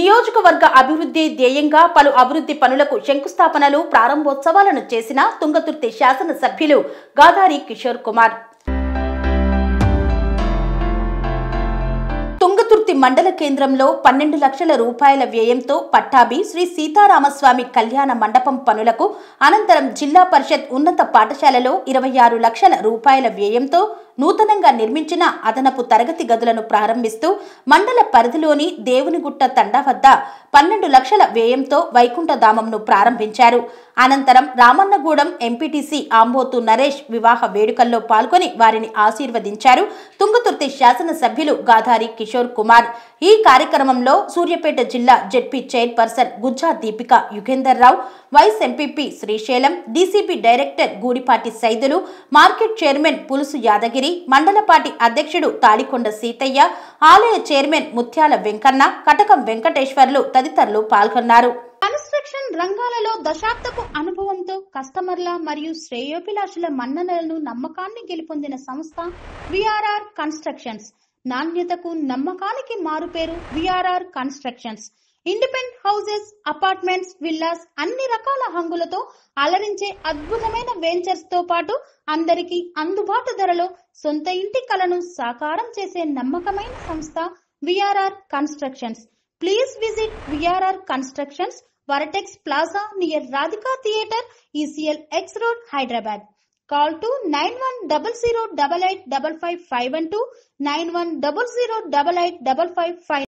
నియోజకవర్గ అభివృద్ధి ధ్యేయంగా పలు అభివృద్ధి పనులకు శంకుస్థాపనలు ప్రారంభోత్సవాలను చేసిన తుంగతుర్తి శాసనసభ్యులు గాదారి కిషోర్ కుమార్ తుంగతుర్తి మండల కేంద్రంలో పన్నెండు లక్షల రూపాయల వ్యయంతో పట్టాభి శ్రీ సీతారామస్వామి కళ్యాణ మండపం పనులకు అనంతరం జిల్లా పరిషత్ ఉన్నత పాఠశాలలో ఇరవై ఆరు లక్షల రూపాయల వ్యయంతో నూతనంగా నిర్మించిన అదనపు తరగతి గదులను ప్రారంభిస్తూ మండల పరిధిలోని దేవునిగుట్ట తండా వద్ద పన్నెండు లక్షల వ్యయంతో వైకుంఠధామంను ప్రారంభించారు అనంతరం రామన్నగూడెం ఎంపీటీసీ ఆంబోతు నరేష్ వివాహ వేడుకల్లో పాల్గొని వారిని ఆశీర్వదించారు తుంగతుర్తి శాసనసభ్యులు గాధారి కిషోర్ కుమార్ ఈ కార్యక్రమంలో సూర్యాపేట జిల్లా ZP chairperson Gujja Deepika Yugender Rao vice MPP Srisailam DCP director Gudipati Saidulu market chairman Pulusu Yadagiri Mandalapati అధ్యక్షుడు తాడికొండ సీతయ్య ఆలయ చైర్మన్ ముత్యాల వెంకన్న కటకం వెంకటేశ్వర్లు తదితరులు పాల్గొన్నారు కన్స్ట్రక్షన్ రంగాలలో దశాబ్దపు అనుభవంతో కస్టమర్ల మరియు శ్రేయోభిలాషుల మన్ననలను నమ్మకాన్ని గెలుపొందిన సంస్థ విఆర్ఆర్ కన్స్ట్రక్షన్స్ నాణ్యతకు నమ్మకానికి మారుపేరు VRR constructions independent houses apartments villas అన్ని రకాల హంగులతో అలరించే అద్భుతమైన వెంచర్స్ తో పాటు అందరికీ అందుబాటు ధరలో సొంత ఇంటి కలను సాకారం చేసే నమ్మకమైన సంస్థ VRR constructions please visit VRR constructions vertex plaza near Radhika theatre ECL X road Hyderabad call to nine one double zero double eight double five five one two nine one double zero double eight double five five